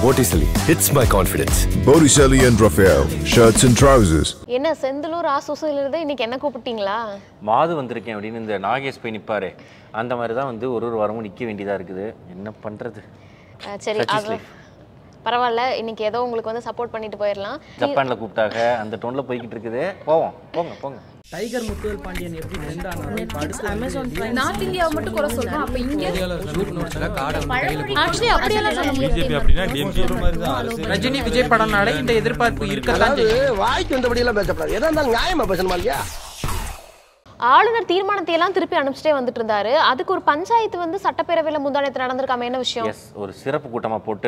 Botticelli hits my confidence. Botticelli and Raphael, shirts and trousers. என்ன செந்திலூர் ஆசூசிலிருந்து இன்னைக்கு என்ன கூப்பிட்டீங்களா மாது வந்திருக்கேன் அப்படின்னு இந்த நாகேஷ் போய் நிற்பாரு அந்த மாதிரி தான் வந்து ஒரு ஒரு வாரமும் நிற்க வேண்டியதாக இருக்குது என்ன பண்ணுறது அஹ் சரி Such is அது life. பரவாயில்ல இன்னைக்கு ஏதோ உங்களுக்கு வந்து சப்போர்ட் பண்ணிட்டு போயிடலாம் ஜப்பானில் கூப்பிட்டாங்க அந்த டோனில் போய்கிட்டு இருக்குது போவோம் போங்க போங்க டைகர் முத்துவேல் பாண்டியன் எப்படி ட்ரெண்ட் ஆனாலும் இப்ப அடுத்து அமேசான் நார்த் இந்தியாவை மட்டும் குறை சொல்றோம் அப்ப இங்க ஆக்சுவலி அப்படியெல்லாம் சொல்ல பிஜேபி அப்படின்னா டிஎம்கே ரஜினி விஜய் படம்னால இந்த எதிர்பார்ப்பு இருக்கத்தான் செய்யும் வாய்க்கு வந்தபடி எல்லாம் பேசப்படாது எதா இருந்தாலும் நியாயமா பேசணுமா இல்லையா ஆளுநர் தீர்மானத்தை எல்லாம் திருப்பி அனுப்பிச்சிட்டே வந்துட்டு இருந்தாரு அதுக்கு ஒரு பஞ்சாயத்து வந்து சட்டப்பேரவையில முந்தானத்து நடந்திருக்காம என்ன விஷயம் எஸ் ஒரு சிறப்பு கூட்டமாக போட்டு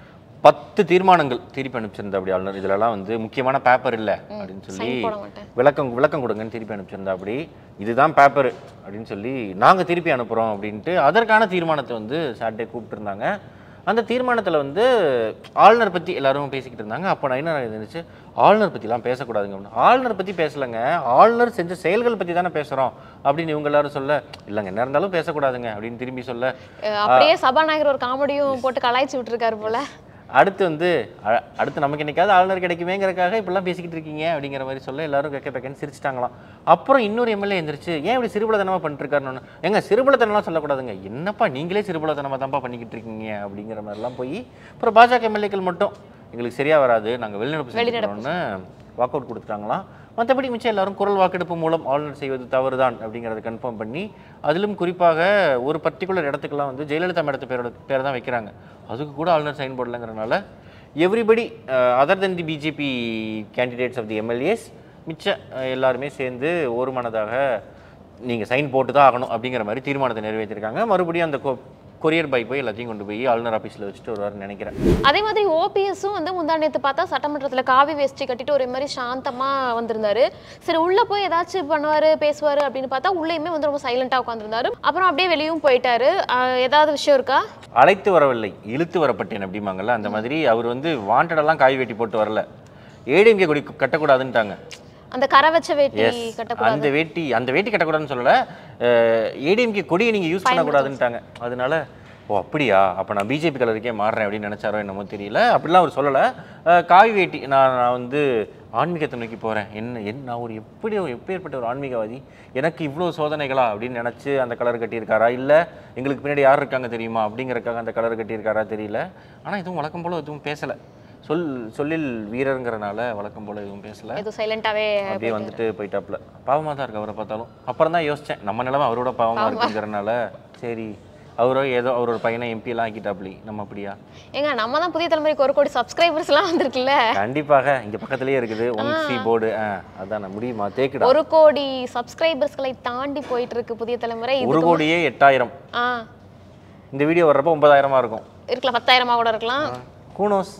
பத்து தீர்மானங்கள் திருப்பி அனுப்பிச்சிருந்தா அப்படி ஆளுநர் இதுலலாம் வந்து முக்கியமான பேப்பர் இல்லை அப்படின்னு சொல்லி sign போட மாட்டேன். விளக்கம் விளக்கம் கொடுங்கன்னு திருப்பி அனுப்பிச்சிருந்தா அப்படி இதுதான் பேப்பர் அப்படின்னு சொல்லி நாங்கள் திருப்பி அனுப்புகிறோம் அப்படின்ட்டு அதற்கான தீர்மானத்தை வந்து சாட்டர்டே கூப்பிட்டுருந்தாங்க அந்த தீர்மானத்தில் வந்து ஆளுநர் பற்றி எல்லாரும் பேசிக்கிட்டு இருந்தாங்க அப்போ நான் என்ன இருந்துச்சு ஆளுநர் பற்றிலாம் பேசக்கூடாதுங்க அப்படின்னு. ஆளுநர் பற்றி பேசலைங்க ஆளுநர் செஞ்ச செயல்கள் பற்றி தானே பேசுகிறோம் அப்படின்னு இவங்க எல்லாரும் சொல்ல இல்லைங்க என்ன இருந்தாலும் பேசக்கூடாதுங்க அப்படின்னு திரும்பி சொல்ல அஹ் அப்படியே சபாநாயகர் ஒரு காமெடியும் போட்டு கலாய்ச்சி விட்டுருக்காரு போல அடுத்து வந்து அ- அடுத்து நமக்கு என்னைக்காவது ஆளுநர் கிடைக்குமேங்கிறக்காக இப்படிலாம் பேசிக்கிட்டு இருக்கீங்க அப்படிங்கிற மாதிரி சொல்ல எல்லாரும் கேட்க பேக்கன்னு சிரிச்சிட்டாங்களாம் அப்புறம் இன்னொரு எம்எல்ஏ எந்திரிச்சு ஏன் இப்படி சிறுபலத்தனமாக பண்ணிட்டு இருக்காருன்னு எங்க சிறுபலத்தனம்லாம் சொல்லக்கூடாதுங்க என்னப்பா நீங்களே சிறுபலத்தனமாக தான்ப்பா பண்ணிக்கிட்டு இருக்கீங்க அப்படிங்கிற மாதிரிலாம் போய் அப்புறம் பாஜக எம்எல்ஏக்கள் மட்டும் எங்களுக்கு சரியா வராது நாங்கள் வெளிநடப்பு செஞ்சுக்கிறோம்னு வாக் அவுட் கொடுத்துட்டாங்களாம் மற்றபடி மிச்சம் எல்லாரும் குரல் வாக்கெடுப்பு மூலம் ஆளுநர் செய்வது தவறுதான் அப்படிங்கிறத கன்ஃபார்ம் பண்ணி அதிலும் குறிப்பாக ஒரு பர்டிகுலர் இடத்துக்கெல்லாம் வந்து ஜெயலலிதா மேடத்து பேரோட பேரை தான் வைக்கிறாங்க அதுக்கு கூட ஆளுநர் சைன் போடலைங்கிறனால everybody other then the BJP candidates of the MLAs மிச்ச அஹ், எல்லாருமே சேர்ந்து ஒரு மனதாக நீங்கள் சைன் போட்டு தான் ஆகணும் அப்படிங்கிற மாதிரி தீர்மானத்தை நிறைவேற்றிருக்காங்க மறுபடியும் அந்த கொரியர் பை போய் எல்லாத்தையும் கொண்டு போய் ஆளுநர் ஆஃபீஸில் வச்சுட்டு வருவார்னு நினைக்கிறேன் அதே மாதிரி ஓபிஎஸும் வந்து முந்தானத்து பார்த்தா சட்டமன்றத்துல காவி வேஷ்டி கட்டிட்டு ஒரு மாதிரி சாந்தமா வந்திருந்தாரு சரி உள்ள போய் ஏதாச்சும் பண்ணுவாரு பேசுவாரு அப்படின்னு பார்த்தா உள்ளேயுமே வந்து ரொம்ப சைலண்டா உட்காந்துருந்தாரு அப்புறம் அப்படியே வெளியும் போயிட்டாரு அஹ் ஏதாவது விஷயம் இருக்கா அழைத்து வரவில்லை இழுத்து வரப்பட்டேன் அப்படிம்பாங்கல்ல அந்த மாதிரி அவர் வந்து வாண்டடெல்லாம் காய் வெட்டி போட்டு வரல ஏடிஎம்கே கொடி கட்டக்கூடாதுன்ட்டாங்க அந்த கரை வச்ச வேட்டி எஸ் கட்டக்கூடாது அந்த வேட்டி அந்த வேட்டி கட்டக்கூடாதுன்னு சொல்லல ஏடிஎம்கே கொடியை நீங்கள் யூஸ் பண்ணக்கூடாதுன்ட்டாங்க அதனால ஓ அப்படியா அப்போ நான் பிஜேபி கலருக்கே மாறுறேன் அப்படின்னு நினச்சாரோ என்னமோ தெரியல அப்படிலாம் அவர் சொல்லலை அஹ், காவி வேட்டி நான் நான் வந்து ஆன்மீகத்தை நோக்கி போகிறேன் என்ன என்ன நான் ஒரு எப்படி எப்பேற்பட்ட ஒரு ஆன்மீகவாதி எனக்கு இவ்வளோ சோதனைகளா அப்படின்னு நினச்சி அந்த கலர் கட்டியிருக்காரா இல்லை எங்களுக்கு பின்னாடி யார் இருக்காங்க தெரியுமா அப்படிங்கறக்காக அந்த கலர் கட்டியிருக்காரா தெரியல ஆனால் எதுவும் வழக்கம் போல் எதுவும் பேசலை சொல் சொல்லில் வீரருங்கிறனால வழக்கம் போல் எதுவும் பேசலை எதுவும் சைலண்டாவே அப்படியே வந்துட்டு போயிட்டாப்புல பாவமாக தான் இருக்கு அவரை பார்த்தாலும் அப்புறம் தான் யோசிச்சேன் நம்ம நிலமை அவரோட பாவமாக இருக்குங்கிறனால சரி அவரோ ஏதோ அவரோட பையனை எம்பி எல்லாம் ஆக்கிட்டாப்லி நம்ம அப்படியா ஏங்க நம்ம தான் புதிய தலைமுறைக்கு ஒரு கோடி சப்ஸ்கிரைபர்ஸ் எல்லாம் வந்திருக்குல்ல கண்டிப்பாக இங்க பக்கத்துலயே இருக்குது ஒன் சி போர்டு அதான் முடியுமா தேக்குடா ஒரு கோடி சப்ஸ்கிரைபர்ஸ்களை தாண்டி போயிட்டு இருக்கு புதிய தலைமுறை இது ஒரு கோடியே எட்டாயிரம் ஆ இந்த வீடியோ வர்றப்போ ஒன்பதாயிரமா இருக்கும் இருக்கலாம் பத்தாயிரமா கூட இருக்கலாம் கூனோஸ்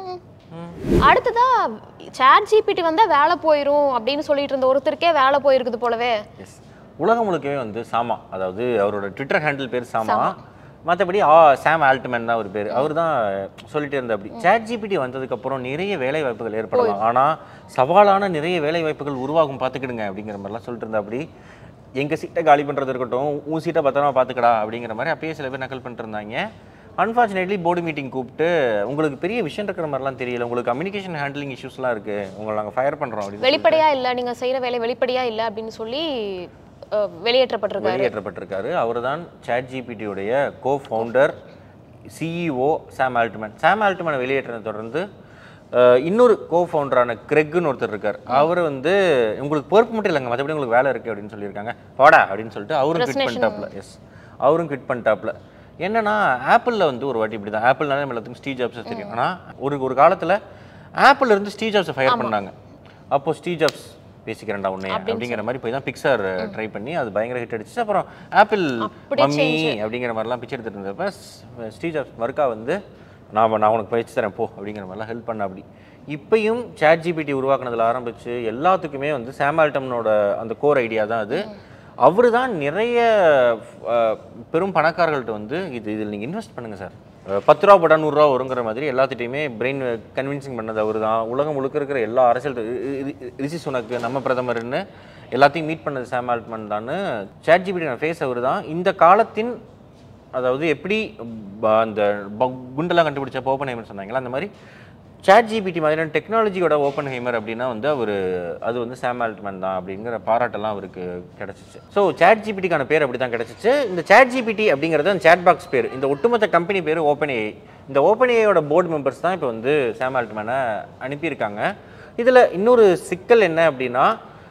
அடுத்ததா சாட் ஜிபிடி வந்தா வேலை போயிரும் அப்படின்னு சொல்லிட்டு இருந்த ஒருத்தருக்கே வேலை போயிருக்குது போலவே எஸ் உலகம் முழுக்கவே வந்து சாமா அதாவது அவரோட ட்விட்டர் ஹேண்டில் பேர் சாமா மற்றபடி ஆ சாம் ஆல்ட்மேன் தான் ஒரு பேர் அவர் தான் சொல்லிட்டே இருந்தா அப்படி சேட் ஜிபிடி வந்ததுக்கப்புறம் நிறைய வேலை வாய்ப்புகள் ஏற்படலாம் ஆனால் சவாலான நிறைய வேலை வாய்ப்புகள் உருவாகும் பார்த்துக்கிடுங்க அப்படிங்கிற மாதிரிலாம் சொல்லிட்டு இருந்தா அப்படி எங்கள் சீட்டை காலி பண்ணுறது இருக்கட்டும் உன் சீட்டை பத்திரமா பார்த்துக்கடா அப்படிங்கிற மாதிரி அப்பயே சில பேர் நக்கல் பண்ணிட்டு இருந்தாங்க அன்ஃபார்ச்சுனேட்லி போர்டு மீட்டிங் கூப்பிட்டு உங்களுக்கு பெரிய விஷயம் இருக்கிற மாதிரிலாம் தெரியல உங்களுக்கு கம்யூனிகேஷன் ஹேண்ட்லிங் இஷ்யூஸ்லாம் இருக்குது உங்களை நாங்கள் ஃபயர் பண்ணுறோம் அப்படின்னு சொல்லிட்டு வெளிப்படையா இல்ல நீங்க செய்யற வேலை வெளிப்படையா இல்ல அப்படின்னு சொல்லி அஹ், வெளியேற்றப்பட்டிருக்காரு வெளியேற்றப்பட்டிருக்காரு அவர் தான் சாட் ஜிபிடியுடைய co founder CEO Sam Altman Sam ஆல்ட்மேனை வெளியேற்றதை தொடர்ந்து அஹ், இன்னொரு கோ ஃபவுண்டரான கிரெக்குன்னு ஒருத்தர் இருக்கார் அவர் வந்து உங்களுக்கு பொறுப்பு மட்டும் இல்லைங்க மற்றபடி உங்களுக்கு வேலை இருக்குது அப்படின்னு சொல்லியிருக்காங்க போடா அப்படின்னு சொல்லிட்டு அவரும் குவிட் பண்ணிட்டாப்ல எஸ் அவரும் குவிட் பண்ணிட்டாப்ல என்னன்னா ஆப்பிளில் வந்து ஒரு வாட்டி இப்படி தான் ஆப்பிள்னாலே நம்ம எல்லாத்துக்கும் ஸ்டீவ் ஜாப்ஸ் தெரியும் ஆனால் ஒரு ஒரு காலத்தில் ஆப்பிள் இருந்து ஸ்டீவ் ஜாப்ஸை ஃபயர் பண்ணாங்க அப்போ ஸ்டீவ் ஜாப்ஸ் பேசிக்கிறேன்டா உன்னை அப்படிங்கிற மாதிரி போய் தான் பிக்சர் ட்ரை பண்ணி அது பயங்கர ஹிட் அடிச்சு அப்புறம் ஆப்பிள் அப்படியே மம்மி change. அப்படிங்கிற மாதிரிலாம் பிச்சை எடுத்துட்டு இருந்தப்ப ஸ்- ஸ்டீவ் ஜாப்ஸ் மறுக்கா வந்து நான் நான் உனக்கு பயிற்சி தரேன் போ அப்படிங்கிற மாதிரிலாம் ஹெல்ப் பண்ண அப்படி இப்பயும் சாட் ஜிபிடி உருவாக்குனதுல ஆரம்பிச்சு எல்லாத்துக்குமே வந்து சாமால்டம்னோட அந்த கோர் ஐடியா தான் அது அவர் தான் நிறைய அஹ், பெரும் பணக்காரர்கள்ட்ட வந்து இது இதில் நீங்கள் இன்வெஸ்ட் பண்ணுங்க சார் அஹ், பத்து ரூபா போட்டா நூறுரூவா வருங்கிற மாதிரி எல்லாத்திட்டையுமே பிரெயின் கன்வின்சிங் பண்ணது அவர் தான் உலகம் முழுக்க இருக்கிற எல்லா அரசியல் ரி- ரி- ரிஷி சுனக்கு நம்ம பிரதமர்னு எல்லாத்தையும் மீட் பண்ணது சாம் ஆல்ட்மன் தான் சேட் ஜிபிடி ஃபேஸ் அவர் தான் இந்த காலத்தின் அதாவது எப்படி ப- அந்த ப- குண்டெல்லாம் கண்டுபிடிச்ச ஓப்பன் ஹைமர் சொன்னாங்களா அந்த மாதிரி சாட் ஜிபிடி மாதிரியான டெக்னாலஜியோட ஓப்பன் ஹைமர் அப்படின்னா வந்து அவர் அது வந்து சாம் ஆல்ட்மேன் தான் அப்படிங்கிற பாராட்டெல்லாம் அவருக்கு கிடச்சிச்சு ஸோ சாட் ஜிபிடிக்கான பேர் அப்படி தான் கிடச்சிச்சு இந்த சாட் ஜிபிடி அப்படிங்கிறது அந்த சாட் பாக்ஸ் பேர் இந்த ஒட்டுமொத்த கம்பெனி பேர் ஓப்பன் ஏஐ இந்த ஓப்பன் ஏஐயோட போர்டு மெம்பர்ஸ் தான் இப்போ வந்து சாம் ஆல்ட்மேனை அனுப்பியிருக்காங்க இதில் இன்னொரு சிக்கல் என்ன அப்படின்னா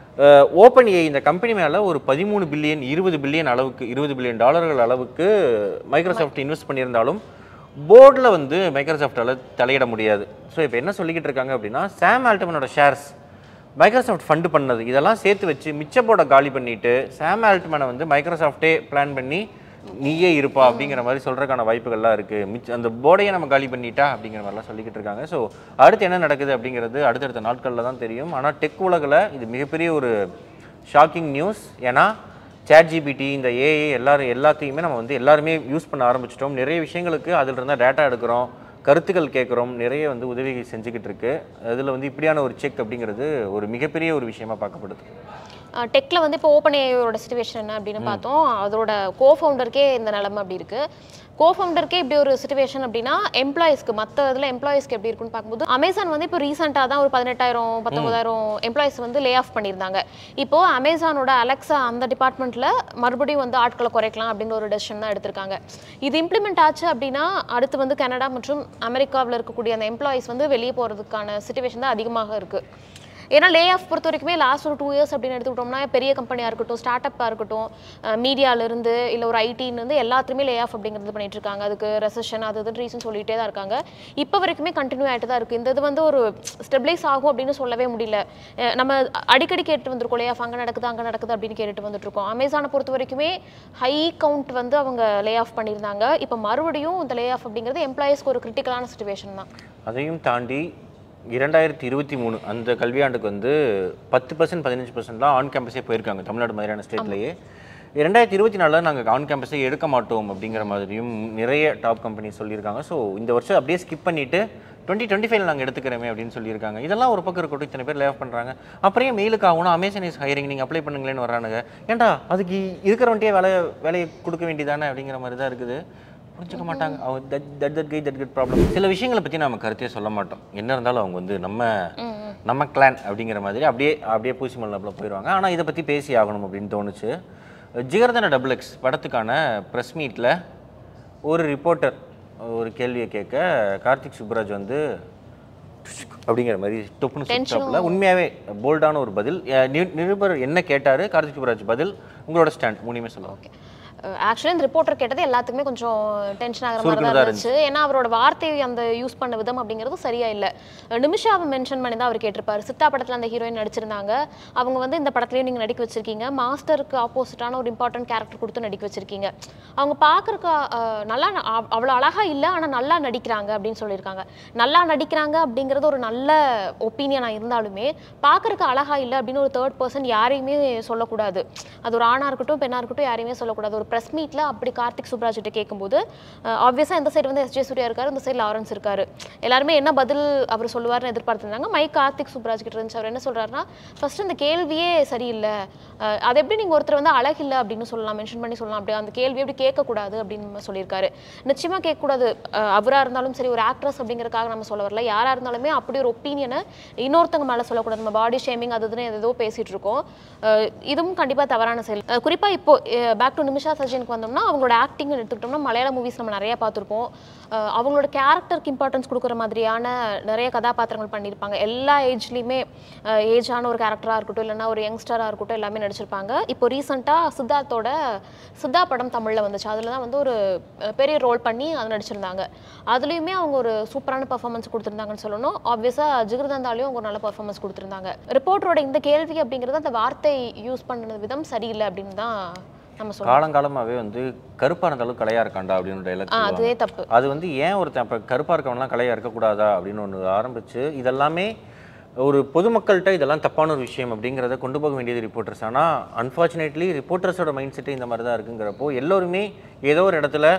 ஓப்பன் ஏஐ இந்த கம்பெனி மேலே ஒரு பதிமூணு பில்லியன் இருபது பில்லியன் அளவுக்கு இருபது பில்லியன் டாலர்கள் அளவுக்கு மைக்ரோசாஃப்ட் இன்வெஸ்ட் பண்ணியிருந்தாலும் போர்டில் வந்து மைக்ரோசாஃப்டால் தலையிட முடியாது ஸோ இப்போ என்ன சொல்லிக்கிட்டு இருக்காங்க அப்படின்னா சாம் ஆல்டமனோட ஷேர்ஸ் மைக்ரோசாஃப்ட் ஃபண்டு பண்ணது இதெல்லாம் சேர்த்து வச்சு மிச்ச போர்டை காலி பண்ணிட்டு சாம் ஆல்ட்மனை வந்து மைக்ரோசாஃப்டே பிளான் பண்ணி நீயே இருப்பா அப்படிங்கிற மாதிரி சொல்கிறதுக்கான வாய்ப்புகள்லாம் இருக்குது மிச்ச அந்த போர்டையே நம்ம காலி பண்ணிட்டா அப்படிங்கிற மாதிரிலாம் சொல்லிக்கிட்டு இருக்காங்க ஸோ அடுத்து என்ன நடக்குது அப்படிங்கிறது அடுத்தடுத்த நாட்களில் தான் தெரியும் ஆனால் டெக் உலகில் இது மிகப்பெரிய ஒரு ஷாக்கிங் நியூஸ் ஏன்னா சேட் ஜிபிடி இந்த ஏஐ எல்லாரும் எல்லாத்தையுமே நம்ம வந்து எல்லாருமே யூஸ் பண்ண ஆரம்பிச்சிட்டோம் நிறைய விஷயங்களுக்கு அதில் இருந்தால் டேட்டா எடுக்கிறோம் கருத்துக்கள் கேட்குறோம் நிறைய வந்து உதவிகள் செஞ்சுக்கிட்டு இருக்கு அதில் வந்து இப்படியான ஒரு செக் அப்படிங்கிறது ஒரு மிகப்பெரிய ஒரு விஷயமா பார்க்கப்படுது டெக்கில் வந்து இப்போ ஓப்பன் ஏஐயோட சுச்சுவேஷன் என்ன அப்படின்னு பார்த்தோம் அதோட கோ ஃபவுண்டருக்கே இந்த நிலமை அப்படி இருக்கு கோ ஃபவுண்டருக்கே இப்படி ஒரு சுச்சுவேஷன் அப்படின்னா எம்ப்ளாயிஸ்க்கு மற்ற இதில் எம்ப்ளாயிஸ்க்கு எப்படி இருக்குன்னு பார்க்கும்போது அமேசான் வந்து இப்போ ரீசெண்டாக தான் ஒரு பதினெட்டாயிரம் பத்தொன்பதாயிரம் எம்ப்ளாயிஸ் வந்து லே ஆஃப் பண்ணியிருந்தாங்க இப்போ அமேசானோட அலெக்ஸா அந்த டிபார்ட்மெண்ட்டில் மறுபடியும் வந்து ஆட்களை குறைக்கலாம் அப்படின்ற ஒரு டெசிஷன் தான் எடுத்திருக்காங்க இது இம்ப்ளிமெண்ட் ஆச்சு அப்படின்னா அடுத்து வந்து கனடா மற்றும் அமெரிக்காவில் இருக்கக்கூடிய அந்த எம்ப்ளாயிஸ் வந்து வெளியே போகிறதுக்கான சுச்சுவேஷன் தான் அதிகமாக இருக்குது ஏன்னா லே ஆஃப் பொறுத்த வரைக்குமே லாஸ்ட் ஒரு டூ இயர்ஸ் அப்படின்னு எடுத்துக்கிட்டோம்னா பெரிய கம்பெனியாக இருக்கட்டும் ஸ்டார்ட் அப்பாக இருக்கட்டும் மீடியாவிலேருந்து இல்லை ஒரு ஐடின்னு எல்லாத்துலேயுமே லே ஆஃப் அப்படிங்கிறது பண்ணிட்டு இருக்காங்க அதுக்கு ரெசஷன் அது இதுன்னு ரீசன் சொல்லிட்டே தான் இருக்காங்க இப்போ வரைக்குமே கண்டினியூ ஆகிட்டு தான் இருக்குது இந்த இது வந்து ஒரு ஸ்டெபிளைஸ் ஆகும் அப்படின்னு சொல்லவே முடியல அஹ் நம்ம அடிக்கடி கேட்டு வந்திருக்கோம் லே ஆஃப் அங்கே நடக்குது அங்கே நடக்குது அப்படின்னு கேட்டுட்டு வந்துட்டு இருக்கோம் அமேசானை பொறுத்த வரைக்குமே ஹை கவுண்ட் வந்து அவங்க லே ஆஃப் பண்ணியிருந்தாங்க இப்போ மறுபடியும் இந்த லே ஆஃப் அப்படிங்கிறது எம்ப்ளாயிஸ்க்கு ஒரு கிரிட்டிக்கலான சுச்சுவேஷன் தான் அதையும் தாண்டி இரண்டாயிரத்தி இருபத்தி மூணு அந்த கல்வியாண்டுக்கு வந்து பத்து பர்சன்ட் பதினஞ்சு பர்சன்ட் தான் ஆன் கேம்பஸே போயிருக்காங்க தமிழ்நாடு மாதிரியான ஸ்டேட்லேயே இரண்டாயிரத்தி இருபத்தி நாலில் நாங்கள் ஆன் கேம்பஸே எடுக்க மாட்டோம் அப்படிங்கிற மாதிரியும் நிறைய டாப் கம்பெனி சொல்லியிருக்காங்க ஸோ இந்த வருஷம் அப்படியே ஸ்கிப் பண்ணிவிட்டு டுவெண்ட்டி டுவெண்ட்டி ஃபைவ் நாங்கள் எடுத்துக்கிறோமே அப்படின்னு சொல்லியிருக்காங்க இதெல்லாம் ஒரு பக்கம் இருக்கட்டும் இத்தனை பேர் லேவ் பண்ணுறாங்க அப்புறம் மெயிலுக்கு ஆகணும் அமேசான் இஸ் ஹைரிங் நீங்கள் அப்ளை பண்ணுங்களேன்னு வரானுங்க ஏன்டா அதுக்கு இருக்கிறவன்ட்டே வேலை வேலையை கொடுக்க வேண்டியதானே அப்படிங்கிற மாதிரி தான் இருக்குது புரிஞ்சுக்க மாட்டாங்க அவங்க தட் தட் தட் கை தட் கட் ப்ராப்ளம் சில விஷயங்களை பற்றி நம்ம கருத்தே சொல்ல மாட்டோம் என்ன இருந்தாலும் அவங்க வந்து நம்ம நம்ம கிளான் அப்படிங்கிற மாதிரி அப்படியே அப்படியே பூசி மல்லப்பில் போயிடுவாங்க ஆனால் இதை பற்றி பேசி ஆகணும் அப்படின்னு தோணுச்சு ஜிகர்தன டபுள் எக்ஸ் படத்துக்கான ப்ரெஸ் மீட்டில் ஒரு ரிப்போர்ட்டர் ஒரு கேள்வியை கேட்க கார்த்திக் சுப்ராஜ் வந்து அப்படிங்கிற மாதிரி டொப்புன்னு சுத்தாப்புல உண்மையாகவே போல்டான ஒரு பதில் அஹ் நி- நிருபர் என்ன கேட்டாரு கார்த்திக் சுப்ராஜ் பதில் உங்களோட ஸ்டாண்ட் மூணுமே சொல்லுவாங்க ஆக்சுவலி இந்த ரிப்போர்ட்டர் கேட்டது எல்லாத்துக்குமே கொஞ்சம் டென்ஷன் ஆகிற மாதிரி சுருக்குனதா தான் இருந்துச்சு ஏன்னா அவரோட வார்த்தையை அந்த யூஸ் பண்ண விதம் அப்படிங்கிறது சரியா இல்லை நிமிஷாவை மென்ஷன் பண்ணி தான் அவர் கேட்டிருப்பாரு சித்தா படத்தில் அந்த ஹீரோயின் நடிச்சிருந்தாங்க அவங்க வந்து இந்த படத்துலயும் நீங்க நடிக்க வச்சிருக்கீங்க மாஸ்டருக்கு ஆப்போசிட்டான ஒரு இம்பார்ட்டன்ட் கேரக்டர் கொடுத்து நடிக்க வச்சிருக்கீங்க அவங்க பார்க்கறக்கு அஹ், நல்லா ந- அவ்- அவ்வளோ அழகா இல்லை ஆனால் நல்லா நடிக்கிறாங்க அப்படின்னு சொல்லியிருக்காங்க நல்லா நடிக்கிறாங்க அப்படிங்கிறது ஒரு நல்ல ஒப்பீனியனாக இருந்தாலுமே பார்க்கறக்கு அழகா இல்லை அப்படின்னு ஒரு தேர்ட் பர்சன் யாரையுமே சொல்லக்கூடாது அது ஒரு ஆணாக இருக்கட்டும் பெண்ணாக இருக்கட்டும் யாரையுமே சொல்லக்கூடாது ஒரு ப்ரெஸ் மீட்டில் அப்படி கார்த்திக் சுப்ராஜ் கிட்ட கேட்கும்போது ஆப்வியஸாக இந்த சைடு வந்து எஸ்ஜே சூர்யா இருக்காரு இந்த சைடு லாரன்ஸ் இருக்காரு எல்லாருமே என்ன பதில் அவர் சொல்லுவார்னு எதிர்பார்த்துருந்தாங்க மை கார்த்திக் சுப்ராஜ் கிட்ட இருந்துச்சு அவர் என்ன சொல்றாருன்னா ஃபர்ஸ்ட் இந்த கேள்வியே சரியில்லை அஹ், அது எப்படி நீங்கள் ஒருத்தர் வந்து அழகில்லை அப்படின்னு சொல்லலாம் மென்ஷன் பண்ணி சொல்லலாம் அப்படி அந்த கேள்வி எப்படி கேட்கக்கூடாது அப்படின்னு சொல்லியிருக்காரு நிச்சயமாக கேட்கக்கூடாது அவராக இருந்தாலும் சரி ஒரு ஆக்ட்ரஸ் அப்படிங்கறதுக்காக நம்ம சொல்ல வரல யாராக இருந்தாலுமே அப்படி ஒரு ஒப்பீனியனை இன்னொருத்தங்க மேலே சொல்லக்கூடாது நம்ம பாடி ஷேமிங் அது இதுன்னு ஏதோ பேசிட்டு இருக்கோம் அஹ், இதுவும் கண்டிப்பாக தவறான செயல் அஹ், குறிப்பா இப்போ பேக் டு நிமிஷா சஜினுக்கு வந்தோம்னா அவங்களோட ஆக்டிங் எடுத்துக்கிட்டோம்னா மலையாள மூவிஸ் நம்ம நிறைய பார்த்துருப்போம் அஹ், அவங்களோட கேரக்டருக்கு இம்பார்ட்டன்ஸ் கொடுக்குற மாதிரியான நிறைய கதாபாத்திரங்கள் பண்ணியிருப்பாங்க எல்லா ஏஜ்லேயுமே ஏஜான ஒரு கேரக்டராக இருக்கட்டும் இல்லைன்னா ஒரு யங்ஸ்டராக இருக்கட்டும் எல்லாமே நடிச்சிருப்பாங்க இப்போ ரீசெண்டாக சித்தார்த்தோட சித்தா படம் தமிழில் வந்துச்சு அதில் தான் வந்து ஒரு அஹ், பெரிய ரோல் பண்ணி அது நடிச்சிருந்தாங்க அதுலேயுமே அவங்க ஒரு சூப்பரான பர்ஃபார்மன்ஸ் கொடுத்துருந்தாங்கன்னு சொல்லணும் ஆப்வியஸாக ஜிகிருதந்தாலையும் அவங்க ஒரு நல்ல பர்ஃபார்மன்ஸ் கொடுத்துருந்தாங்க ரிப்போர்ட்டரோட இந்த கேள்வி அப்படிங்கிறது அந்த வார்த்தை யூஸ் பண்ண விதம் சரியில்லை அப்படின்னு தான் நம்ம சொல்லணும் காலங்காலமாவே வந்து கருப்பா இருந்தாலும் கலையா இருக்காண்டா அப்படின்னு டைலாக் ஆ அதுவே தப்பு அது வந்து ஏன் ஒருத்தன் அப்போ கருப்பாக இருக்கவன்லாம் கலையாக இருக்கக்கூடாதா அப்படின்னு ஒன்று ஆரம்பிச்சு இதெல்லாமே ஒரு பொதுமக்கள்கிட்ட இதெல்லாம் தப்பான ஒரு விஷயம் அப்படிங்கிறத கொண்டு போக வேண்டியது ரிப்போர்ட்டர்ஸ் ஆனால் அன்ஃபார்ச்சுனேட்லி ரிப்போர்ட்டர்ஸோட மைண்ட் செட்டு இந்த மாதிரி தான் இருக்குங்கிறப்போ எல்லோருமே ஏதோ ஒரு இடத்துல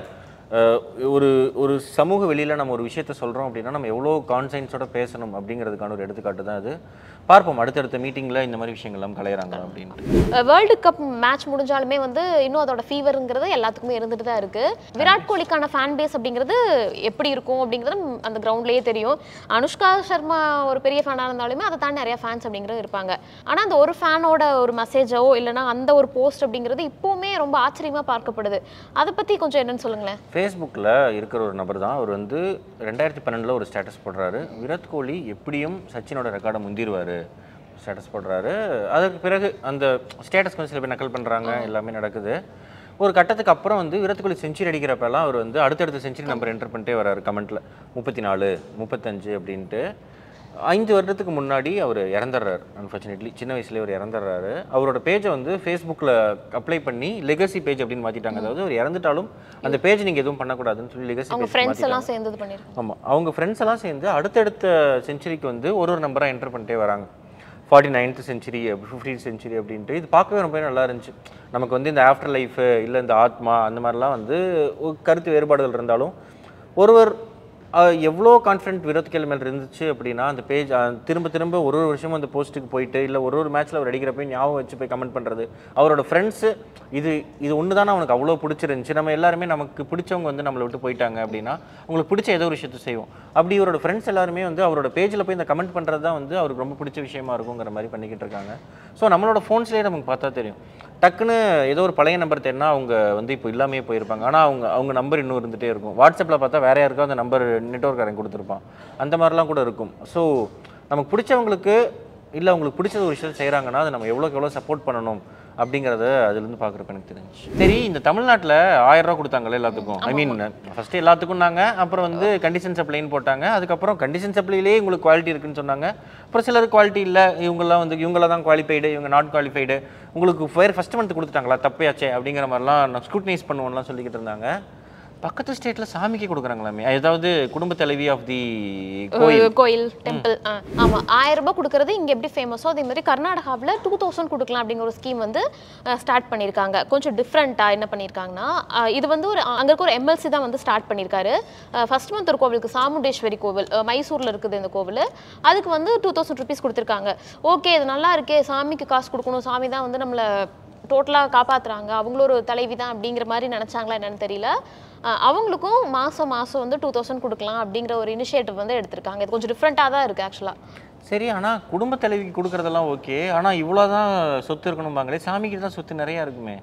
அஹ், ஒரு ஒரு சமூக வெளியில் நம்ம ஒரு விஷயத்த சொல்கிறோம் அப்படின்னா நம்ம எவ்வளோ கான்சைன்ஸோட பேசணும் அப்படிங்கிறதுக்கான ஒரு எடுத்துக்காட்டு தான் அது பார்ப்போம் அடுத்தடுத்த மீட்டிங்கில் இந்த மாதிரி விஷயங்கள்லாம் கலையிறாங்க அப்படின்ட்டு வேர்ல்டு கப் மேட்ச் முடிஞ்சாலுமே வந்து இன்னும் அதோட ஃபீவருங்கிறது எல்லாத்துக்குமே இருந்துட்டு தான் இருக்கு விராட் கோலிக்கான ஃபேன் பேஸ் அப்படிங்கிறது எப்படி இருக்கும் அப்படிங்கிறது நம்ம அந்த கிரவுண்ட்லேயே தெரியும் அனுஷ்கா சர்மா ஒரு பெரிய ஃபேனாக இருந்தாலுமே அதை தாண்டி நிறைய ஃபேன்ஸ் அப்படிங்கிறது இருப்பாங்க ஆனால் அந்த ஒரு ஃபேனோட ஒரு மெசேஜோ இல்லைனா அந்த ஒரு போஸ்ட் அப்படிங்கிறது இப்போவுமே ரொம்ப ஆச்சரியமாக பார்க்கப்படுது அதை பற்றி கொஞ்சம் என்னன்னு சொல்லுங்களேன் ஃபேஸ்புக்கில் இருக்கிற ஒரு நபர் தான் அவர் வந்து ரெண்டாயிரத்தி பன்னெண்டில் ஒரு ஸ்டேட்டஸ் போடுறாரு விராட் கோலி எப்படியும் சச்சினோட ரெக்கார்டை முந்திருவார் ஸ்டேட்டஸ் போடுறாரு அதுக்கு பிறகு அந்த ஸ்டேட்டஸ் கொஞ்சம் சில பேர் நக்கல் பண்ணுறாங்க எல்லாமே நடக்குது ஒரு கட்டத்துக்கு அப்புறம் வந்து விராட் கோலி செஞ்சுரி அடிக்கிறப்பெல்லாம் அவர் வந்து அடுத்தடுத்த செஞ்சுரி நம்பர் என்டர் பண்ணிட்டே வராரு கமெண்ட்டில் முப்பத்தி நாலு முப்பத்தஞ்சு அப்படின்ட்டு ஐந்து வருடத்துக்கு முன்னாடி அவர் இறந்துடுறாரு அன்ஃபார்ச்சுனேட்லி சின்ன வயசுலேயே அவர் இறந்துடுறாரு அவரோட பேஜை வந்து ஃபேஸ்புக்கில் அப்ளை பண்ணி லெகசி பேஜ் அப்படின்னு மாற்றிட்டாங்க அதாவது அவர் இறந்துட்டாலும் அந்த பேஜ் நீங்கள் எதுவும் பண்ணக்கூடாதுன்னு சொல்லி லெகசி அவங்க பேஜ் ஃப்ரெண்ட்ஸ் எல்லாம் மாற்றிட்டாங்க சேர்ந்து இது பண்ணிருக்காங்க ஆமாம் அவங்க ஃப்ரெண்ட்ஸ் எல்லாம் சேர்ந்து அடுத்தடுத்த செஞ்சுரிக்கு வந்து ஒரு ஒரு நம்பராக என்டர் பண்ணிட்டே வராங்க forty ninth century fifteen century அப்படின்ட்டு இது பார்க்கவே ரொம்ப நல்லா இருந்துச்சு நமக்கு வந்து இந்த ஆஃப்டர் லைஃபு இல்லை இந்த ஆத்மா அந்த மாதிரிலாம் வந்து ஒரு கருத்து வேறுபாடுகள் இருந்தாலும் ஒருவர் அஹ், எவ்வளோ கான்ஃபிடென்ட் விரோத் கேள்வி மேலே இருந்துச்சு அப்படின்னா அந்த பேஜ் திரும்ப திரும்ப ஒரு ஒரு வருஷமும் அந்த போஸ்ட்டுக்கு போயிட்டு இல்லை ஒரு ஒரு மேட்ச்சில் அவர் அடிக்கிறப்ப ஞாபகம் வச்சு போய் கமெண்ட் பண்ணுறது அவரோட ஃப்ரெண்ட்ஸு இது இது ஒன்று தானே அவனுக்கு அவ்வளோ பிடிச்சிருந்துச்சு நம்ம எல்லாருமே நமக்கு பிடிச்சவங்க வந்து நம்மளை விட்டு போயிட்டாங்க அப்படின்னா உங்களுக்கு பிடிச்ச ஏதோ ஒரு விஷயத்தை செய்வோம் அப்படி இவரோட ஃப்ரெண்ட்ஸ் எல்லாருமே வந்து அவரோட பேஜில் போய் இந்த கமெண்ட் பண்ணுறது தான் வந்து அவருக்கு ரொம்ப பிடிச்ச விஷயமா இருக்குங்கிற மாதிரி பண்ணிக்கிட்டு இருக்காங்க ஸோ நம்மளோட ஃபோன்ஸ்லேயே நமக்கு பார்த்தா தெரியும் டக்குன்னு ஏதோ ஒரு பழைய நம்பர் தேடினா அவங்க வந்து இப்போ இல்லாமே போயிருப்பாங்க ஆனால் அவங்க அவங்க நம்பர் இன்னும் இருந்துகிட்டே இருக்கும் வாட்ஸ்அப்பில் பார்த்தா வேற யாருக்கோ அந்த நம்பர் நெட்ஒர்க்காரன் கொடுத்துருப்பான் அந்த மாதிரிலாம் கூட இருக்கும் ஸோ நமக்கு பிடிச்சவங்களுக்கு இல்லை அவங்களுக்கு பிடிச்ச ஒரு விஷயம் செய்கிறாங்கன்னா அதை நம்ம எவ்வளோக்கு எவ்வளோ சப்போர்ட் பண்ணணும் அப்படிங்கிறத அதுலேருந்து பார்க்குறப்ப எனக்கு தெரிஞ்சு சரி இந்த தமிழ்நாட்டில் ஆயிரம் ரூபா கொடுத்தாங்கல்ல எல்லாத்துக்கும் ஐ மீன் ஃபஸ்ட்டு எல்லாத்துக்கும் நாங்க அப்புறம் வந்து கண்டிஷன் சப்ளைன்னு போட்டாங்க அதுக்கப்புறம் கண்டிஷன் சப்ளைலேயே உங்களுக்கு குவாலிட்டி இருக்குன்னு சொன்னாங்க அப்புறம் சிலர் குவாலிட்டி இல்லை இவங்கெல்லாம் வந்து இவங்களாம் தான் குவாலிஃபைடு இவங்க நாட் குவாலிஃபைடு உங்களுக்கு ஃபேர் ஃபஸ்ட் மந்த் கொடுத்துட்டாங்களா தப்பையாச்சே அப்படிங்கிற மாதிரிலாம் நான் ஸ்க்ரூட்னைஸ் பண்ணுவோம்லாம் சொல்லிக்கிட்டு இருந்தாங்க பக்கத்து ஸ்டேட்டில் சாமிக்கு கொடுக்குறாங்களாமே அதாவது குடும்ப தலைவி ஆஃப் தி கோயில் கோயில் டெம்பிள் ஆமா ஆயிரம் ரூபாய் கொடுக்கறது இங்க எப்படி ஃபேமஸோ அதே மாதிரி கர்நாடகாவில் டூ தௌசண்ட் கொடுக்கலாம் அப்படிங்கிற ஒரு ஸ்கீம் வந்து ஸ்டார்ட் பண்ணியிருக்காங்க கொஞ்சம் டிஃப்ரெண்ட்டாக என்ன பண்ணியிருக்காங்கன்னா அஹ், இது வந்து ஒரு அங்க இருக்க ஒரு எம்எல்சி தான் வந்து ஸ்டார்ட் பண்ணியிருக்காரு ஃபர்ஸ்ட் மந்த் ஒரு கோவிலுக்கு சாமுண்டேஸ்வரி கோவில் அஹ், மைசூர்ல இருக்குது இந்த கோவில் அதுக்கு வந்து டூ தௌசண்ட் ருபீஸ் கொடுத்துருக்காங்க ஓகே இது நல்லா இருக்கே சாமிக்கு காசு கொடுக்கணும் சாமி தான் வந்து நம்மளை டோட்டலாக காப்பாத்துறாங்க அவங்களும் ஒரு தலைவி தான் அப்படிங்கிற மாதிரி நினச்சாங்களா என்னன்னு தெரியல அஹ் அவங்களுக்கும் மாதம் மாதம் வந்து டூ தௌசண்ட் கொடுக்கலாம் அப்படிங்கிற ஒரு இனிஷியேட்டிவ் வந்து எடுத்திருக்காங்க இது கொஞ்சம் டிஃப்ரெண்ட்டாக தான் இருக்குது ஆக்சுவலாக சரி ஆனால் குடும்ப தலைவிக்கு கொடுக்குறதெல்லாம் ஓகே ஆனால் இவ்வளோ தான் சொத்து இருக்கணும்பாங்களே சாமிக்கு தான் சொத்து நிறையா இருக்குமே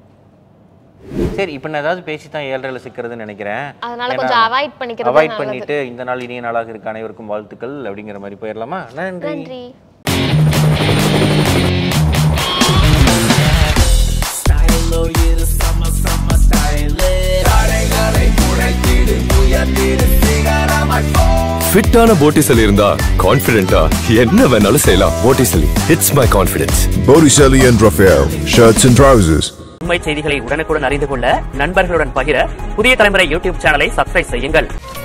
சரி இப்போ நான் ஏதாவது பேசி தான் ஏழ்றையில் சிக்கிறதுன்னு நினைக்கிறேன் அதனால கொஞ்சம் avoid பண்ணிக்கிறது அவாய்ட் நல்லது. பண்ணிட்டு இந்த நாள் இனிய நாளாக இருக்க அனைவருக்கும் வாழ்த்துக்கள் அப்படிங்கிற மாதிரி போயிடலாமா நன்றி நன்றி ஃபிட்டான போட்டிசல் இருந்தா கான்ஃபிடென்ட்டா என்ன வேணாலும் செய்யலாம் Botticelli it's my confidence Botticelli and Raphael, shirts and trousers. உண்மை செய்திகளை உடனுக்குடன் அறிந்து கொள்ள நண்பர்களுடன் பகிர புதிய தலைமுறை யூடியூப் சேனலை சப்ஸ்கிரைப் செய்யுங்கள்